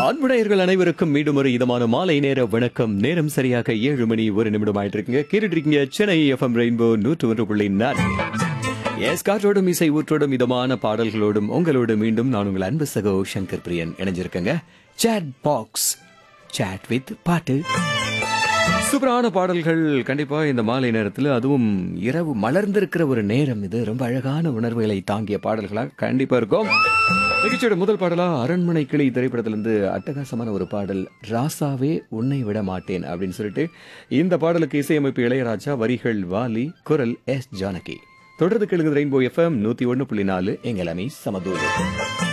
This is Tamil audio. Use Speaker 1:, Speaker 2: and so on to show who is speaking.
Speaker 1: அன்புடையர்கள் அனைவருக்கும் மீண்டும் ஒரு இதமான மாலை நேர வணக்கம் நேரம் சரியாக ஏழு மணி ஒரு நிமிடம் ஆயிட்டு இருக்குங்க கேட்டுட்டு இருக்கீங்க சென்னை எஃப்எம் ரெயின்போ நூற்று ஒன்று புள்ளி நான்கு எஸ் காற்றோடும் இசை ஊற்றோடும் இதமான பாடல்களோடும் உங்களோடு மீண்டும் நான் உங்கள் அன்பு சகோ சங்கர் பிரியன் இணைஞ்சிருக்கேங்க சேட் பாக்ஸ் சேட் வித் பாட்டு சூப்பரான பாடல்கள் கண்டிப்பா இந்த மாலை நேரத்தில் அதுவும் இரவு மலர்ந்திருக்கிற ஒரு நேரம் இது ரொம்ப அழகான உணர்வுகளை தாங்கிய பாடல்களா கண்டிப்பா இருக்கும் நிகழ்ச்சியோட முதல் பாடலா அரண்மனை கிளி திரைப்படத்திலிருந்து அட்டகாசமான ஒரு பாடல் ராசாவே உன்னை விட மாட்டேன் அப்படின்னு சொல்லிட்டு இந்த பாடலுக்கு இசையமைப்பு இளையராஜா வரிகள் வாலி குரல் எஸ் ஜானகி தொடர்ந்து கேளுங்க ரெயின்போ எஃப்எம் நூத்தி ஒன்னு புள்ளி நாலு எங்கள் அமி சமதூர்